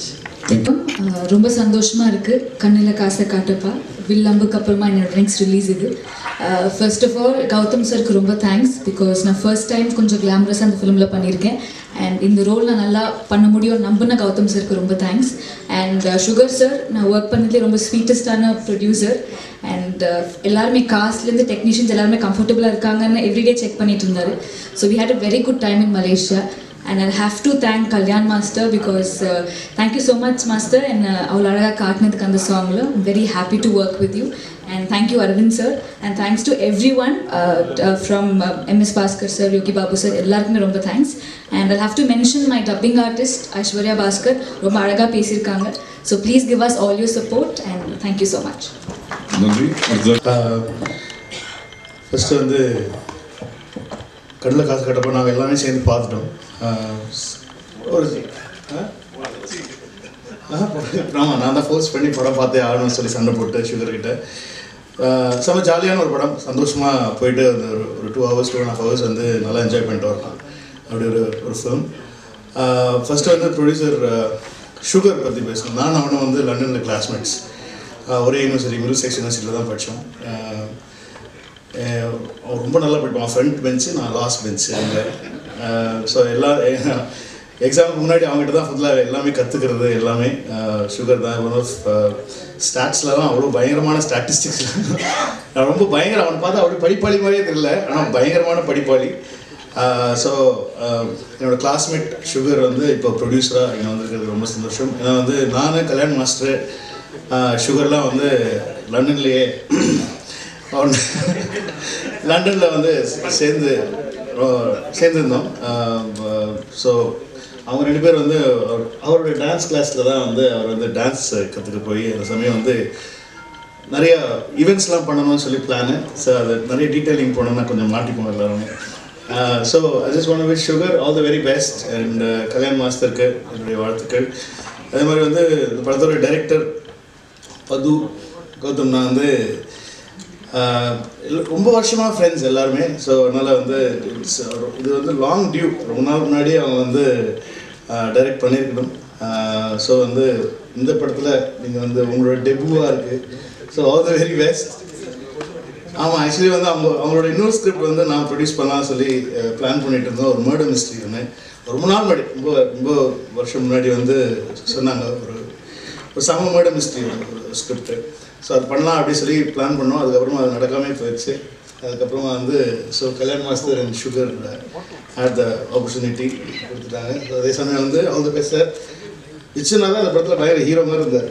அஹ் ரொம்ப சந்தோஷமாக இருக்குது கண்ணில் காசை காட்டப்பா will அம்புக்கு அப்புறமா என்னோட next release இது ஃபர்ஸ்ட் ஆஃப் ஆல் கௌதம் சருக்கு ரொம்ப தேங்க்ஸ் பிகாஸ் நான் ஃபர்ஸ்ட் டைம் கொஞ்சம் கிளாமரஸாக அந்த ஃபிலிமில் பண்ணியிருக்கேன் அண்ட் இந்த ரோல் நான் நல்லா பண்ண முடியும் நம்பின கௌதம் சருக்கு ரொம்ப தேங்க்ஸ் அண்ட் சுகர் சார் நான் ஒர்க் பண்ணதுலேயே ரொம்ப ஸ்வீட்டஸ்டான ப்ரொடியூசர் அண்ட் எல்லாருமே காஸ்ட்லேருந்து டெக்னீஷியன்ஸ் எல்லாருமே கம்ஃபர்டபுளாக இருக்காங்கன்னு எவ்ரிடே செக் பண்ணிட்டு இருந்தாரு so we had a very good time in Malaysia and I'll have to thank Kalyan Master because uh, thank you so much Master and அவள் அழகாக காட்டினதுக்கு அந்த சாங்கில் I'm very happy to work with you and thank you Arvind sir and thanks to everyone uh, uh, from uh, MS Bhaskar sir, Yogi Babu sir எல்லாருக்குமே ரொம்ப தேங்க்ஸ் and I'll have to mention my dubbing artist Aishwarya Bhaskar ரொம்ப அழகாக பேசியிருக்காங்க so please give us all your support and thank you so much நன்றி first வந்து கடலில் காசு கட்டப்போ நாங்கள் எல்லாமே சேர்ந்து பார்த்துட்டோம் ஆஹ் ஒரு ஆமாம் நான் தான் ஃபோர்ஸ் பண்ணி படம் பார்த்தே ஆகணும்னு சொல்லி சண்டை போட்டு சுகர் கிட்ட ஆஹ் செம்ம ஜாலியான ஒரு படம் சந்தோஷமாக போயிட்டு அந்த ஒரு ஒரு two hours two and half hours வந்து நல்லா என்ஜாய் பண்ணிட்டு வரலாம் அப்படி ஒரு ஒரு ஃபிலிம் ஃபஸ்ட்டு வந்து ப்ரொடியூசர் சுகர் பற்றி பேசணும் நான் அவனும் வந்து லண்டனில் கிளாஸ்மேட்ஸ் ஒரே யூனிவர்சிட்டி மிடில் செக்ஸ் யூனிவர்சிட்டியில் தான் படித்தோம் அவன் ரொம்ப நல்லா படிப்பான் ஃப்ரண்ட் பெஞ்சு நான் லாஸ்ட் பெஞ்சு அங்கே ஸோ எல்லா எக்ஸாமுக்கு முன்னாடி அவங்ககிட்ட தான் ஃபுல்லாக எல்லாமே கற்றுக்கிறது எல்லாமே சுகர் தான் ஒன் ஆஃப் ஸ்டாட்ஸ்லலாம் அவ்வளோ பயங்கரமான ஸ்டாட்டிஸ்டிக்ஸ் நான் ரொம்ப பயங்கர அவனை பார்த்தா அவ்வளோ படிப்பாளி மாதிரியே தெரியல ஆனால் பயங்கரமான படிப்பாளி ஸோ என்னோட கிளாஸ்மேட் சுகர் வந்து இப்போ ப்ரொடியூசராக இங்கே வந்திருக்கிறது ரொம்ப சந்தோஷம் ஏன்னா வந்து நான் கல்யாண் மாஸ்டர் சுகர்லாம் வந்து லண்டன்லேயே அவன் லண்டனில் வந்து சேர்ந்து சேர்ந்துருந்தோம் ஸோ அவங்க ரெண்டு பேர் வந்து அவர்- அவருடைய டான்ஸ் கிளாஸில் தான் வந்து அவர் வந்து டான்ஸ் கற்றுக்க போய் அந்த சமயம் வந்து நிறைய ஈவெண்ட்ஸ்லாம் பண்ணணும்னு சொல்லி பிளானு ஸோ அது நிறைய டீட்டெயிலிங் போனோம்னா கொஞ்சம் மாட்டிப்போம் எல்லாருமே so I just one with Sugar all the very best and Kalyan மாஸ்டருக்கு என்னுடைய வாழ்த்துக்கள் அதே மாதிரி வந்து இந்த படத்தோட டைரக்டர் பது கௌதம் நான் வந்து ஆஹ் இல்ல- ரொம்ப வருஷமாக ஃப்ரெண்ட்ஸ் எல்லாருமே ஸோ அதனால் வந்து it's a- இது வந்து லாங் டியூ ரொம்ப நாள் முன்னாடி அவங்க வந்து டைரக்ட் பண்ணியிருக்கணும் ஸோ வந்து இந்த படத்தில் நீங்கள் வந்து உங்களோட டெபுவாக இருக்குது so all the very best ஆமாம் ஆக்சுவலி வந்து அவங்க அவங்களோட இன்னொரு ஸ்கிரிப்ட் வந்து நான் ப்ரொடியூஸ் பண்ணலாம் சொல்லி பிளான் பண்ணிட்டு இருந்தோம் ஒரு மர்டர் மிஸ்ட்ரி ஒன்று ரொம்ப நாள் முன்னாடி ரொம்ப ரொம்ப வருஷம் முன்னாடி வந்து சொன்னாங்க ஒரு ஒரு சம மர்டர் மிஸ்ட்ரி ஒரு ஸ்கிரிப்ட் ஸோ அது பண்ணலாம் அப்படின்னு சொல்லி பிளான் பண்ணோம் அதுக்கப்புறமா அது நடக்காமே போயிடுச்சு அதுக்கப்புறமா வந்து so Kalyan master and Sugar had the opportunity கொடுத்துட்டாங்க ஸோ அதே சமயம் வந்து அவங்க பேச விச்சுனா தான் அந்த படத்தில் பயங்கர ஹீரோ மாதிரி இருந்தார்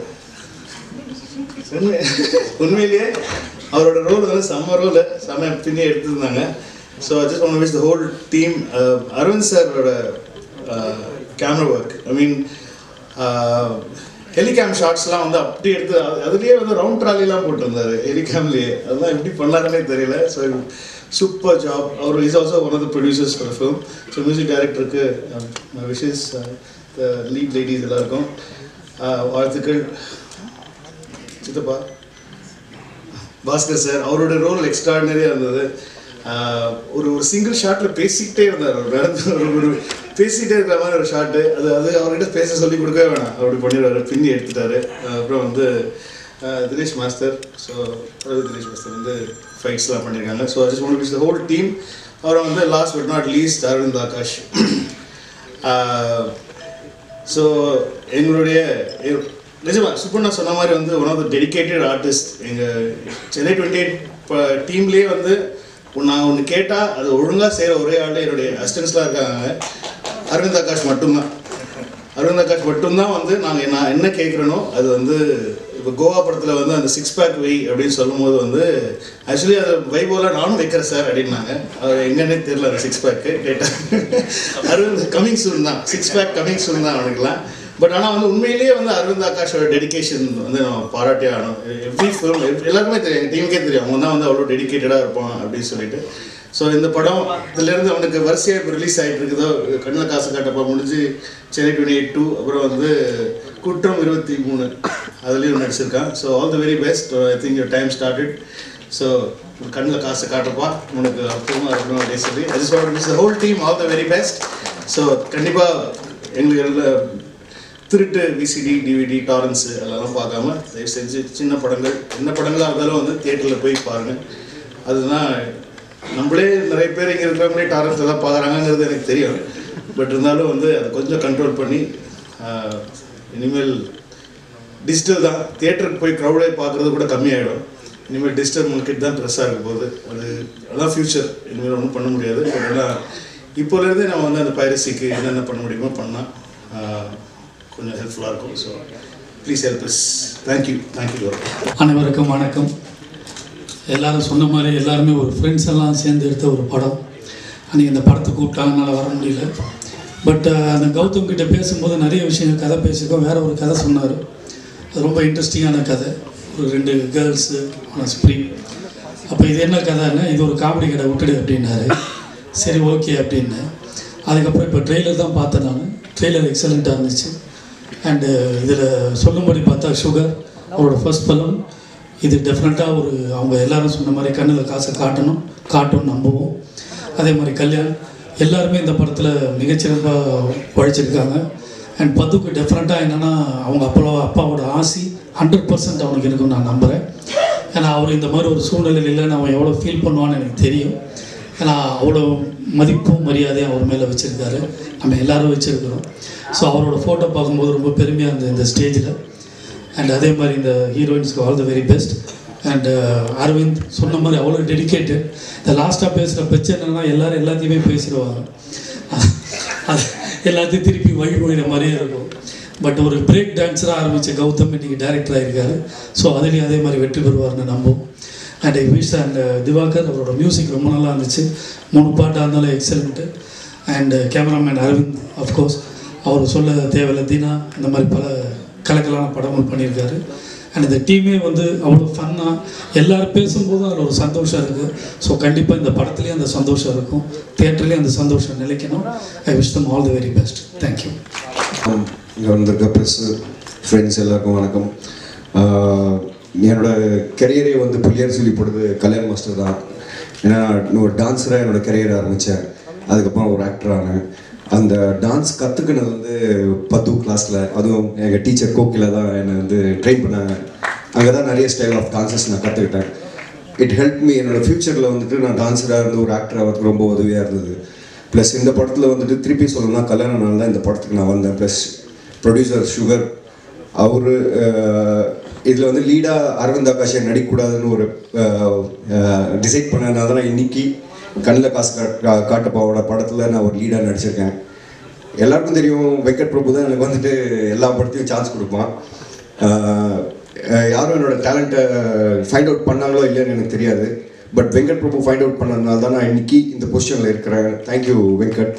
உண்மை உண்மையிலேயே அவரோட ரோல் வந்து செம்ம ரோல் செம்ம பின்னே எடுத்திருந்தாங்க so just one wish the whole team Aravind சாரோட camera work I mean helicam ஷாட்ஸ்லாம் வந்து அப்படி எடுத்து அது- அதுலயே வந்து ரவுண்ட் ட்ராலிலாம் போட்டிருந்தாரு ஹெலிகாம்லேயே அதெல்லாம் எப்படி பண்ணாருன்னே தெரியல ஸோ சூப்பர் ஜாப் அவர் is also one of the producers for film so music டைரக்டருக்கு விஷஸ் த லீட் லேடிஸ் எல்லாருக்கும் Uh, வாழ்த்துக்கள் சித்தப்பா பாஸ்கர் சார் அவரோட ரோல் எக்ஸ்ட்ராடினரியாக இருந்தது ஆஹ் ஒரு ஒரு சிங்கிள் ஷாட்டில் பேசிக்கிட்டே இருந்தார் அவர் நடந்து ஒரு ஒரு பேசிக்கிட்டே இருக்கிற மாதிரி ஒரு ஷாட்டு அது அது அவர்கிட்ட பேச சொல்லி கொடுக்கவே வேணாம் அப்படி பண்ணிடுவாரு பின்னி எடுத்துட்டாரு ஆஹ் அப்புறம் வந்து ஆஹ் Dinesh master so Ravi Dinesh master வந்து ஃபைட்ஸ்லாம் பண்ணியிருக்காங்க so just one wish the whole team அப்புறம் வந்து last but not least Aravind Akash so எங்களுடைய எ- நிஜமா சுப்பண்ணா சொன்ன மாதிரி வந்து one of the dedicated artist எங்கள் சென்னை டுவெண்ட்டி எயிட் டீம்லேயே வந்து ஒண்ணு நான் ஒன்று கேட்டால் அது ஒழுங்காக செய்கிற ஒரே ஆள் என்னுடைய அசிஸ்டன்ஸ்லாம் இருக்காங்க அரவிந்த் ஆகாஷ் மட்டும்தான் அரவிந்த் ஆகாஷ் மட்டும்தான் வந்து நாங்கள் நான் என்ன கேட்குறேனோ அது வந்து இப்போ கோவா படத்தில் வந்து அந்த சிக்ஸ் பேக் வை அப்படின்னு சொல்லும்போது வந்து ஆக்சுவலி அது வைபோல நானும் வைக்கிறேன் சார் அப்படின்னாங்க அவர் எங்கன்னே தெரியல அந்த சிக்ஸ் பேக்கு கேட்டேன் அரவிந்த் கமிங் சூன் தான் சிக்ஸ் பேக் கமிங் சூன் தான் அவனுக்குலாம் பட் ஆனால் வந்து உண்மையிலேயே வந்து அரவிந்த் ஆகாஷோட டெடிகேஷன் வந்து நம்ம பாராட்டே ஆகணும் எவ்ரி ஃபிலிம் எல்லாருக்குமே தெரியும் எங்கள் டீமுக்கே தெரியும் அவங்க தான் வந்து அவ்வளோ டெடிகேட்டடாக இருப்பான் அப்படின்னு சொல்லிட்டு ஸோ இந்த படம் இதுலேருந்து அவனுக்கு வரிசையாக இப்போ ரிலீஸ் ஆகிட்டு இருக்குதோ கண்ணில் காசு காட்டப்பா முடிஞ்சு சென்னை டுவெண்ட்டி எயிட் டூ அப்புறம் வந்து குற்றம் இருபத்தி மூணு அதுலேயும் நடிச்சிருக்கான் so all the very best I think your time started so கண்ணில் காசு காட்டப்பா உனக்கு அற்புதமாக இருக்கணும் அப்படின்னு சொல்லி I just want whole team all the very best so கண்டிப்பாக எங்களுக்கு திருட்டு விசிடி டிவிடி டாரன்ஸு அதெல்லாம் பார்க்காம தயவு செஞ்சு சின்ன படங்கள் என்ன படங்களாக இருந்தாலும் வந்து தியேட்டரில் போய் பாருங்கள் அதுதான் நம்மளே நிறைய பேர் இங்கே இருக்கிறவங்களே டாரன்ஸ் எல்லாம் பார்க்குறாங்கங்கிறது எனக்கு தெரியும் பட் இருந்தாலும் வந்து அதை கொஞ்சம் கண்ட்ரோல் பண்ணி ஆஹ், இனிமேல் டிஜிட்டல் தான் தியேட்டருக்கு போய் க்ரௌடே பார்க்குறது கூட கம்மியாயிடும் இனிமேல் டிஜிட்டல் மார்க்கெட் தான் ப்ரெஸ்ஸாக இருக்க போகுது அது அதான் ஃப்யூச்சர் இனிமேல் ஒன்றும் பண்ண முடியாது பட் ஆனால் இப்போலேருந்தே நம்ம வந்து அந்த பைரசிக்கு என்னென்ன பண்ண முடியுமோ பண்ணால் கொஞ்சம் ஹெல்ப்ஃபுல்லாக இருக்கும் so please help is thank you thank you அனைவருக்கும் வணக்கம் எல்லாரும் சொன்ன மாதிரி எல்லாருமே ஒரு ஃப்ரெண்ட்ஸ் எல்லாம் சேர்ந்து எடுத்த ஒரு படம் அன்றைக்கி இந்த படத்தை கூப்பிட்டாங்கனால வர முடியல பட் அந்த கௌதம் கிட்ட பேசும்போது நிறைய விஷயங்கள் கதை பேசியிருக்கோம் வேற ஒரு கதை சொன்னார் அது ரொம்ப இன்ட்ரெஸ்டிங்கான கதை ஒரு ரெண்டு கேர்ள்ஸு ஸ்ப்ரிங் அப்போ இது என்ன கதைன்னா இது ஒரு காமெடி கடை விட்டுடு அப்படின்னாரு சரி ஓகே அப்படின்னு அதுக்கப்புறம் இப்போ ட்ரெய்லர் தான் பார்த்தேன் நான் ட்ரெய்லர் எக்ஸலண்ட்டாக இருந்துச்சு அண்டு இதில் சொல்லும்படி பார்த்தா சுகர் அவரோட ஃபர்ஸ்ட் பலம் இது டெஃபினட்டாக ஒரு அவங்க எல்லாரும் சொன்ன மாதிரி கண்ணில் காசை காட்டணும் காட்டும் நம்புவோம் அதே மாதிரி கல்யாண் எல்லாருமே இந்த படத்தில் மிகச்சிறப்பாக உழைச்சிருக்காங்க அண்ட் பத்துக்கு டெஃபினட்டாக என்னென்னா அவங்க அப்பா அப்பாவோட ஆசி ஹண்ட்ரட் பர்சன்ட் அவனுக்கு இருக்குன்னு நான் நம்புகிறேன் ஏன்னா அவர் இந்த மாதிரி ஒரு சூழ்நிலையில் இல்லைன்னு அவன் எவ்வளோ ஃபீல் பண்ணுவான்னு எனக்கு தெரியும் ஏன்னா அவ்வளோ மதிப்பும் மரியாதையும் அவர் மேலே வச்சுருக்காரு நம்ம எல்லாரும் வச்சுருக்கிறோம் ஸோ அவரோட ஃபோட்டோ பார்க்கும்போது ரொம்ப பெருமையாக இருந்தது இந்த ஸ்டேஜில் அண்ட் அதே மாதிரி இந்த ஹீரோயின்ஸ்க்கு all the very best and Aravind சொன்ன மாதிரி அவ்வளோ டெடிக்கேட்டட் இந்த லாஸ்ட்டாக பேசுகிற பிரச்சனை என்னன்னா எல்லாரும் எல்லாத்தையுமே பேசிடுவாங்க அது எல்லாத்தையும் திருப்பி வழி போயிடுற மாதிரியே இருக்கும் பட் ஒரு பிரேக் டான்ஸராக ஆரம்பித்த கௌதம் இன்னைக்கு டைரக்டர் ஆகிருக்காரு ஸோ அதுலேயும் அதே மாதிரி வெற்றி பெறுவார்னு நம்புவோம் and I wish and Diwakar அவரோட மியூசிக் ரொம்ப நல்லா இருந்துச்சு மூணு பாட்டாக இருந்தாலும் excellent and cameraman Aravind of course அவர் சொல்ல தேவையில்ல தீனா இந்த மாதிரி பல கலக்கலான படங்கள் பண்ணியிருக்காரு அண்ட் இந்த டீமே வந்து அவ்வளோ ஃபன்னாக எல்லாரும் பேசும்போதும் அதில் ஒரு சந்தோஷம் இருக்குது ஸோ கண்டிப்பாக இந்த படத்துலேயும் அந்த சந்தோஷம் இருக்கும் தியேட்டர்லேயும் அந்த சந்தோஷம் நிலைக்கணும் I wish them all the very best thank you இங்கே வந்திருக்க ப்ரெஸ் ஃப்ரெண்ட்ஸ் எல்லாருக்கும் வணக்கம் ஆஹ் என்னோட கெரியரே வந்து புள்ளியார் சொல்லி போடுறது கல்யாண் மாஸ்டர் தான் ஏன்னா நான் ஒரு டான்ஸராக என்னோட கெரியர் ஆரம்பித்தேன் அதுக்கப்புறம் ஒரு ஆக்டர் ஆனேன் அந்த டான்ஸ் கற்றுக்கினது வந்து பத்து கிளாஸில் அதுவும் எங்கள் டீச்சர் கோகிலா தான் என்னை வந்து ட்ரெயின் பண்ணாங்க அங்கே தான் நிறைய ஸ்டைல் ஆஃப் டான்சஸ் நான் கற்றுக்கிட்டேன் இட் ஹெல்ப் மீ என்னோட ஃப்யூச்சரில் வந்துட்டு நான் டான்ஸராக இருந்து ஒரு ஆக்டர் ஆகிறதுக்கு ரொம்ப உதவியாக இருந்தது ப்ளஸ் இந்த படத்தில் வந்துட்டு திருப்பி சொல்லணும்னா கல்யாண நாள் தான் இந்த படத்துக்கு நான் வந்தேன் ப்ளஸ் ப்ரொடியூசர் சுகர் அவர் இதில் வந்து லீடாக அரவிந்த் ஆகாஷை நடிக்கக்கூடாதுன்னு ஒரு டிசைட் பண்ணதுனால தான் நான் இன்னைக்கு கண்ணில் காசு கா- காட்டப்பாவோட படத்தில் நான் ஒரு லீடாக நடிச்சிருக்கேன் எல்லாருக்கும் தெரியும் வெங்கட் பிரபு தான் எனக்கு வந்துட்டு எல்லா படத்தையும் சான்ஸ் கொடுப்பான் ஆஹ் அஹ் யாரும் என்னோட டேலண்ட்டை ஃபைண்ட் அவுட் பண்ணாங்களோ இல்லைன்னு எனக்கு தெரியாது but Venkat Prabhu find out பண்ணதுனால தான் நான் இன்னைக்கு இந்த பொசிஷனில் இருக்கிறேன் தேங்க்யூ வெங்கட்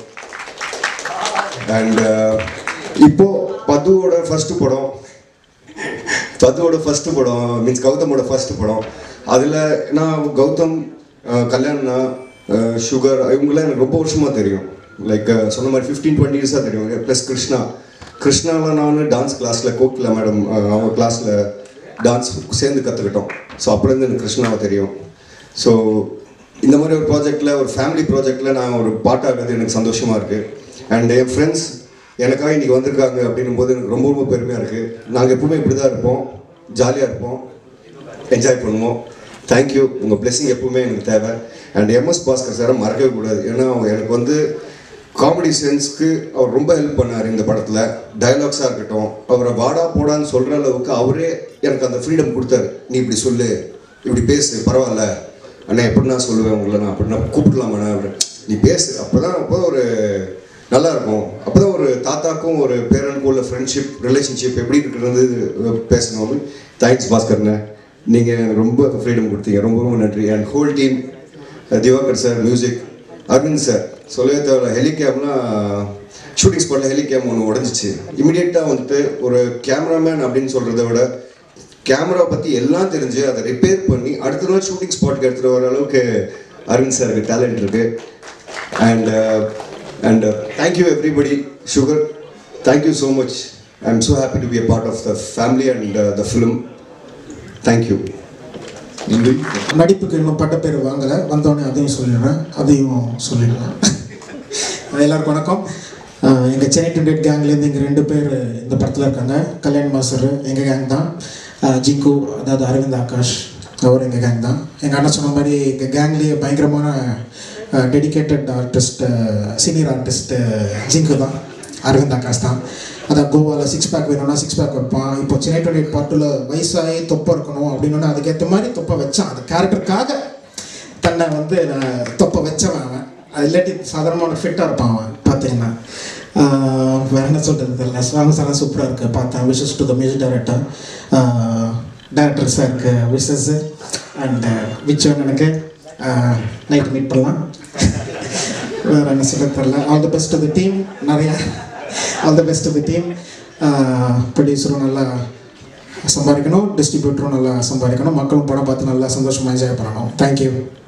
அண்ட் இப்போ பதுவோட ஃபர்ஸ்ட் படம் பதுவோட ஃபர்ஸ்ட் படம் மீன்ஸ் கௌதமோட ஃபர்ஸ்ட் படம் அதில் நான் கௌதம் அஹ், கல்யாண்னா அஹ், சுகர் இவங்களாம் எனக்கு ரொம்ப வருஷமாக தெரியும் லைக் சொன்ன மாதிரி ஃபிஃப்டீன் டுவெண்ட்டி இயர்ஸாக தெரியும் ப்ளஸ் கிருஷ்ணா கிருஷ்ணாவில் நான் டான்ஸ் கிளாஸில் கோகிலா மேடம் அவங்க கிளாஸில் டான்ஸ் சேர்ந்து கற்றுக்கிட்டோம் ஸோ அப்போலேருந்து எனக்கு கிருஷ்ணாவை தெரியும் ஸோ இந்த மாதிரி ஒரு ப்ராஜெக்டில் ஒரு ஃபேமிலி ப்ராஜெக்டில் நான் ஒரு பாட்டாகிறது எனக்கு சந்தோஷமாக இருக்குது அண்ட் என் ஃப்ரெண்ட்ஸ் எனக்காக இன்றைக்கி வந்திருக்காங்க அப்படின்னும் போது எனக்கு ரொம்ப ரொம்ப பெருமையாக இருக்குது நாங்கள் எப்பவுமே இப்படி தான் இருப்போம் ஜாலியாக இருப்போம் என்ஜாய் பண்ணுவோம் தேங்க்யூ உங்கள் blessing எப்பவுமே எனக்கு தேவை அண்ட் எம்எஸ் பாஸ்கர் சாரை மறக்கவே கூடாது ஏன்னா அவங்க எனக்கு வந்து காமெடி சென்ஸ்க்கு அவர் ரொம்ப ஹெல்ப் பண்ணார் இந்த படத்தில் டயலாக்ஸாக இருக்கட்டும் அவரை வாடா போடான்னு சொல்கிற அளவுக்கு அவரே எனக்கு அந்த ஃப்ரீடம் கொடுத்தாரு நீ இப்படி சொல்லு இப்படி பேசு பரவாயில்ல அண்ணா எப்படி நான் சொல்லுவேன் உங்களை நான் அப்படின்னா கூப்பிடலாமாண்ணா அப்படின்னு நீ பேசு அப்போ தான் அப்போ ஒரு நல்லா இருக்கும் அப்போ தான் ஒரு தாத்தாக்கும் ஒரு பேரனுக்கும் உள்ள ஃப்ரெண்ட்ஷிப் ரிலேஷன்ஷிப் எப்படி இருக்கிறது பேசணும் தேங்க்ஸ் பாஸ்கர்ண்ணே நீங்கள் எனக்கு ரொம்ப ஃப்ரீடம் கொடுத்தீங்க ரொம்ப ரொம்ப நன்றி and whole team Diwakar sir music Aravind sir சொல்லவே தேவையில்ல ஹெலிகேம்லாம் ஷூட்டிங் ஸ்பாட்டில் ஹெலிகேம் ஒன்று உடஞ்சிச்சு இமிடியேட்டாக வந்துட்டு ஒரு கேமராமேன் அப்படின்னு சொல்கிறத விட கேமரா பற்றி எல்லாம் தெரிஞ்சு அதை ரிப்பேர் பண்ணி அடுத்த நாள் ஷூட்டிங் ஸ்பாட்க்கு எடுத்துகிட்டு வர அளவுக்கு அரவிந்த் சாருக்கு டேலண்ட் இருக்குது and and thank you everybody Sugar thank you so much I am so happy to be a part of the family and the film thank you நன்றி நடிப்புக்கு இன்னும் பட்டப்பேர் வாங்கலை வந்தோடனே அதையும் சொல்லிடுறேன் அதையும் சொல்லிடுறேன் எல்லாருக்கும் வணக்கம் எங்கள் சென்னை டு டேட் கேங்லேருந்து இங்கே ரெண்டு பேர் இந்த படத்தில் இருக்காங்க கல்யாண் மாஸ்டர் எங்கள் கேங் தான் அஹ் ஜிங்கு அதாவது அரவிந்த் ஆகாஷ் அவர் எங்கள் கேங் தான் எங்கள் அண்ணன் சொன்ன மாதிரி எங்கள் கேங்லேயே பயங்கரமான dedicated artist senior artist Jingu தான் அரவிந்த் ஆகாஷ் தான் அதான் கோவாவில் சிக்ஸ் பேக் வேணும்னா சிக்ஸ் பேக் வைப்பான் இப்போ சென்னை டுவெண்ட்டி எயிட் பார்ட்டில் வயசாகி தொப்பை இருக்கணும் அப்படின்னு அதுக்கேற்ற மாதிரி தொப்பை வச்சான் அந்த கேரக்டருக்காக தன்னை வந்து நான் தொப்பை வச்சவன் அவன் அது இல்லாட்டி சாதாரணமான ஃபிட்டாக இருப்பான் அவன் பார்த்தீங்கன்னா ஆஹ் வேற என்ன சொல்கிறது தெரியல சாங்ஸ் எல்லாம் சூப்பராக இருக்குது பார்த்தேன் wishes to the music director director சாருக்கு விஷஸ் அண்ட் விச்சவன் எனக்கு நைட் மீட் பண்ணலாம் வேறு என்ன சொல்ல தெரில all the best the team நிறையா all the best the team ப்ரொடியூசரும் நல்லா சம்பாதிக்கணும் டிஸ்ட்ரிபியூட்டரும் நல்லா சம்பாதிக்கணும் மக்களும் படம் பார்த்து நல்லா சந்தோஷமாக என்ஜாய் பண்ணணும் தேங்க்யூ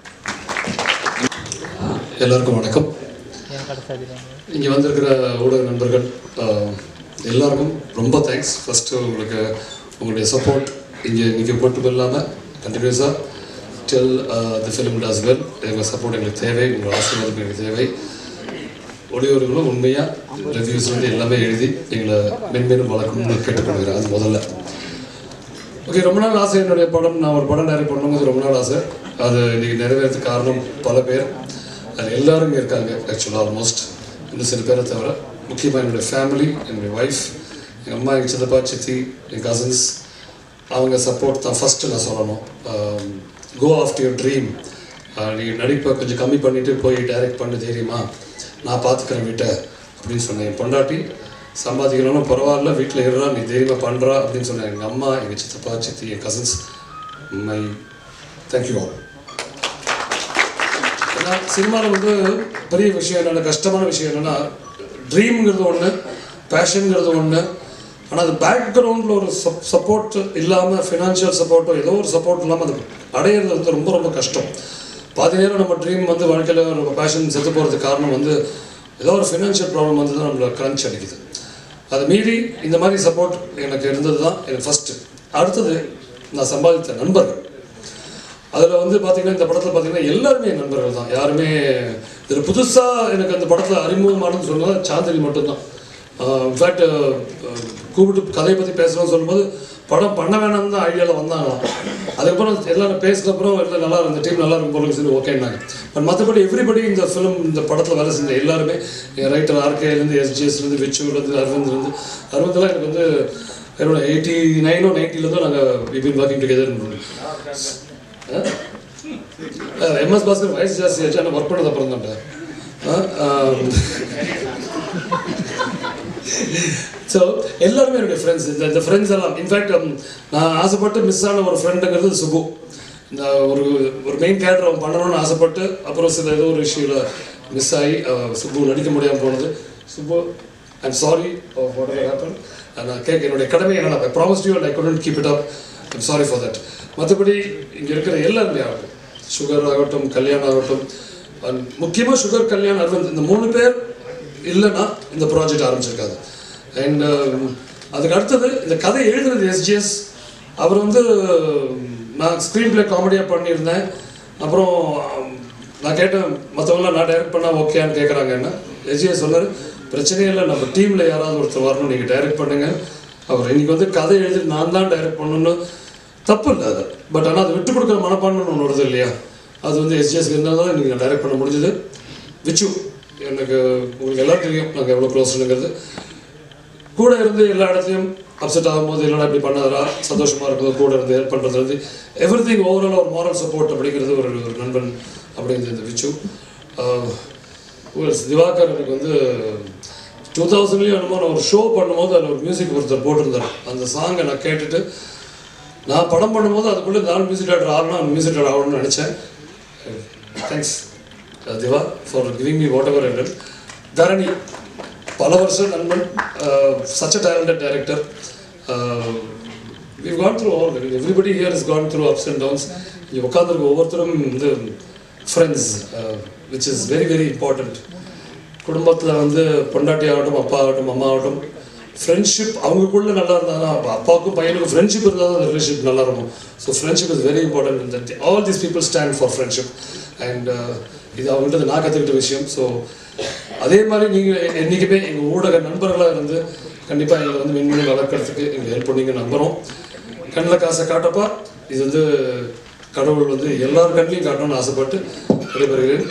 எல்லாருக்கும் வணக்கம் இங்கே வந்திருக்கிற ஊடக நண்பர்கள் ஆஹ், எல்லாருக்கும் ரொம்ப தேங்க்ஸ் ஃபஸ்ட்டு உங்களுக்கு உங்களுடைய சப்போர்ட் இங்கே இன்றைக்கி மட்டும் இல்லாமல் கண்டினியூஸாக till the film does well எங்கள் சப்போர்ட் எங்களுக்கு தேவை உங்கள் ஆசீர்வாதம் எங்களுக்கு தேவை ஒளியோர்களும் உண்மையாக ரிவ்யூஸ்லேருந்து எல்லாமே எழுதி எங்களை மென்மேலும் வளர்க்கணும்னு கேட்டுக்கொள்கிறேன் அது முதல்ல ஓகே ரொம்ப நாள் ஆசை என்னுடைய படம் நான் ஒரு படம் நிறைய பண்ணணுங்கிறது ரொம்ப நாள் ஆசை அது இன்னைக்கு நிறைவேறதுக்கு காரணம் பல பேர் அது எல்லாரும் இங்கே இருக்காங்க ஆக்சுவலாக ஆல்மோஸ்ட் இன்னும் சில பேரை தவிர முக்கியமாக என்னுடைய ஃபேமிலி என்னுடைய ஒய்ஃப் எங்கள் அம்மா எங்கள் சித்தப்பா சித்தி என் கசின்ஸ் அவங்க சப்போர்ட் தான் ஃபஸ்ட்டு நான் சொல்லணும் கோ ஆஃப்டர் யுவர் ட்ரீம் நீங்கள் நடிப்பை கொஞ்சம் கம்மி பண்ணிவிட்டு போய் டைரக்ட் பண்ண தைரியமா நான் பார்த்துக்கிறேன் வீட்டை அப்படின்னு சொன்னேன் என் பொண்டாட்டி சம்பாதிக்கணும்னு பரவாயில்ல வீட்டில் இருறா நீ தைரியமாக பண்ணுறா அப்படின்னு சொன்னேன் எங்கள் அம்மா எங்கள் சித்தப்பா சித்தி என் கசின்ஸ் மை தேங்க்யூ ஆல் ஏன்னா சினிமாவில் வந்து பெரிய விஷயம் என்னென்ன கஷ்டமான விஷயம் என்னென்னா ட்ரீம்ங்கிறது ஒன்று பேஷனுங்கிறது ஒன்று ஆனால் அது பேக்ரவுண்டில் ஒரு சப் சப்போர்ட் இல்லாமல் ஃபினான்ஷியல் சப்போர்ட்டோ ஏதோ ஒரு சப்போர்ட் இல்லாமல் அது அடையிறது வந்து ரொம்ப ரொம்ப கஷ்டம் பாதி நேரம் நம்ம ட்ரீம் வந்து வாழ்க்கையில் நம்ம பேஷன் செத்து போகிறதுக்கு காரணம் வந்து ஏதோ ஒரு ஃபினான்ஷியல் ப்ராப்ளம் வந்து தான் நம்மளை க்ரன்ச் அடிக்குது அதை மீறி இந்த மாதிரி சப்போர்ட் எனக்கு இருந்தது தான் எனக்கு ஃபஸ்ட்டு அடுத்தது நான் சம்பாதித்த நண்பர்கள் அதில் வந்து பார்த்தீங்கன்னா இந்த படத்தில் பார்த்தீங்கன்னா எல்லாருமே என் நண்பர்கள் தான் யாருமே இதில் புதுசாக எனக்கு அந்த படத்தில் அறிமுகமானது சொன்னது சாந்தினி மட்டும்தான் இன்ஃபேக்ட் கூப்பிட்டு கதையை பற்றி பேசணும்னு சொல்லும்போது படம் பண்ண வேணாம்னு தான் ஐடியாவில் வந்தாங்களாம் அதுக்கப்புறம் எல்லாரும் பேசினப்புறம் எல்லாம் நல்லா இந்த டீம் நல்லா இருக்கும் போல சரி ஓகேன்னாங்க பட் மற்றபடி எவ்ரிபடி இந்த ஃபிலிம் இந்த படத்தில் வேலை செஞ்ச எல்லாருமே என் ரைட்டர் ஆர்கேலேருந்து எஸ்ஜிஎஸ்லேருந்து விச்சுலேருந்து அரவிந்த்லேருந்து அரவிந்த்லாம் எனக்கு வந்து என்னோட எயிட்டி நைனோ நைன்ட்டிலேருந்து நாங்கள் been working together MS Bhaskar வயசு ஜாஸ்தி ஆச்சு ஆனால் ஒர்க் பண்ணது அப்புறம் தான்டா ஸோ எல்லாருமே என்னுடைய ஃப்ரெண்ட்ஸ் இந்த இந்த ஃப்ரெண்ட்ஸ் எல்லாம் இன்ஃபேக்ட் நான் ஆசைப்பட்டு மிஸ் ஆன ஒரு ஃப்ரெண்டுங்கிறது சுபு இந்த ஒரு ஒரு மெயின் கேரக்டர் அவன் பண்ணணும்னு ஆசைப்பட்டு அப்புறம் சில ஏதோ ஒரு இஷ்யூவில் மிஸ் ஆகி அஹ், சுப்பு நடிக்க முடியாமல் போனது Subbu I'm sorry whatever happen நான் கேட்க என்னுடைய கடமை என்ன நான் promise you and I couldn't keep it up I'm sorry for that மற்றபடி இங்கே இருக்கிற எல்லாருமே ஆகட்டும் சுகர் ஆகட்டும் கல்யாணம் ஆகட்டும் and முக்கியமாக சுகர் கல்யாண் அரவிந்த் இந்த மூணு பேர் இல்லைன்னா இந்த ப்ராஜெக்ட் ஆரம்பிச்சிருக்காது அண்ட் அதுக்கு அடுத்தது இந்த கதை எழுதுனது எஸ்ஜிஎஸ் அவர் வந்து நான் ஸ்க்ரீன் ப்ளே காமெடியாக பண்ணியிருந்தேன் அப்புறம் um, நான் கேட்டேன் மற்றவங்களாம் நான் டைரக்ட் பண்ணால் ஓகேன்னு கேட்குறாங்க என்ன எஸ்ஜிஎஸ் சொன்னார் பிரச்சனையே இல்லை நம்ம டீமில் யாராவது ஒருத்தர் வரணும் நீங்கள் டைரக்ட் பண்ணுங்க அவர் இன்னைக்கு வந்து கதை எழுதி நான் தான் டைரக்ட் பண்ணணும்னு தப்பு இல்லை அது பட் ஆனால் அது விட்டு கொடுக்குற மனப்பான்மைன்னு ஒன்று வருது இல்லையா அது வந்து எஸ்ஜிஎஸ் இருந்தால் தான் இன்றைக்கி நான் டைரக்ட் பண்ண முடிஞ்சது விச்சு எனக்கு உங்களுக்கு எல்லாரும் தெரியும் நாங்கள் எவ்வளோ க்ளோஸ்னுங்கிறது கூட இருந்து எல்லா இடத்துலையும் அப்செட் ஆகும்போது இல்லைனா இப்படி பண்ணாதரா சந்தோஷமாக இருக்கிறது கூட இருந்து ஹெல்ப் பண்ணுறது எவ்ரி திங் ஓவரால் ஒரு மாரல் சப்போர்ட் அப்படிங்கிறது ஒரு ஒரு நண்பன் அப்படிங்கிறது இந்த விச்சு ஆஹ், ஒரு திவாகர் எனக்கு வந்து டூ தௌசண்ட்லேயும் என்னமோ நான் ஒரு ஷோ பண்ணும்போது அதில் ஒரு மியூசிக் ஒருத்தர் போட்டிருந்தார் அந்த சாங்கை நான் கேட்டுட்டு நான் படம் பண்ணும்போது அதுக்குள்ளே நாலு மியூசிக் டேரக்டர் ஆகணும் மியூசிக் டேரக்டர் ஆகணும்னு நினச்சேன் thanks Diva for giving me whatever ever Dharani பல வருஷம் நண்பன் such a talented director we've gone through all everybody here has gone through ups and downs இங்கே உட்காந்துருக்க ஒவ்வொருத்தரும் வந்து friends which is very very important குடும்பத்தில் வந்து பொண்டாட்டி ஆகட்டும் அப்பா ஆகட்டும் அம்மா ஆகட்டும் ஃப்ரெண்ட்ஷிப் அவங்களுக்குள்ள நல்லா இருந்தால் அப்போ அப்பாவுக்கும் பையனுக்கும் ஃப்ரெண்ட்ஷிப் இருந்தால் தான் அந்த ரிலேஷன்ஷிப் நல்லா இருக்கும் so friendship is very important that all these people stand for friendship and இது அவங்கள்ட்ட நான் கற்றுக்கிட்ட விஷயம் ஸோ அதே மாதிரி நீங்கள் என்றைக்குமே எங்கள் ஊடக நண்பர்களாக இருந்து கண்டிப்பாக எங்களை வந்து மென்மேலும் வளர்க்கறதுக்கு எங்கள் ஹெல்ப் பண்ணீங்க நம்புகிறோம் கண்ணில் காசை காட்டப்பா இது வந்து கடவுள் வந்து எல்லார் கண்ணிலையும் காட்டணும்னு ஆசைப்பட்டு விடைபெறுகிறேன்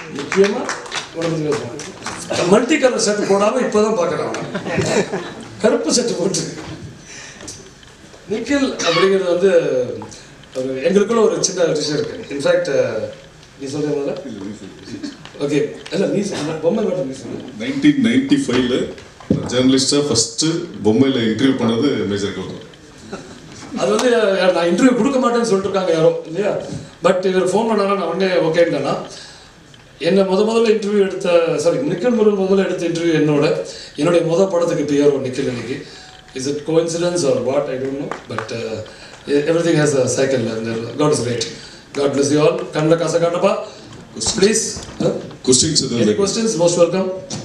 முக்கியமாக மல்டி கலர் ஷர்ட் போடாமல் இப்போ தான் பார்க்குறாங்க கருப்பு ஷர்ட் போட்டு நிக்கில் அப்படிங்கிறது வந்து ஒரு எங்களுக்குள்ள ஒரு சின்ன விஷயம் இருக்கு இன்ஃபேக்ட் நீ சொல்றீங்களா ஓகே இல்ல நீ சொல்ல பொம்மை மட்டும் நீ சொல்லு நைன்டீன் நைன்டி ஃபைவ்ல ஜேர்னலிஸ்டாக ஃபஸ்ட்டு பொம்மையில் இன்டர்வியூ பண்ணது மேஜர் கௌதம் அது வந்து அஹ், நான் இன்டர்வியூ கொடுக்க மாட்டேன்னு சொல்லிட்டு இருக்காங்க யாரோ இல்லையா பட் இவர் ஃபோன் பண்ணாலும் நான் உடனே ஓகேன்னா என்னை முத முதல்ல இன்டர்வியூ எடுத்த சாரி நிக்கில் முருகன் முதல்ல எடுத்த இன்டர்வியூ என்னோட என்னுடைய முத படத்துக்கு பிஆர்ஓ நிக்கில் இன்னைக்கு is it coincidence or what I don't know but everything has a cycle God is great God bless you all கண்ணில் காசை காட்டப்பா please questions any questions most welcome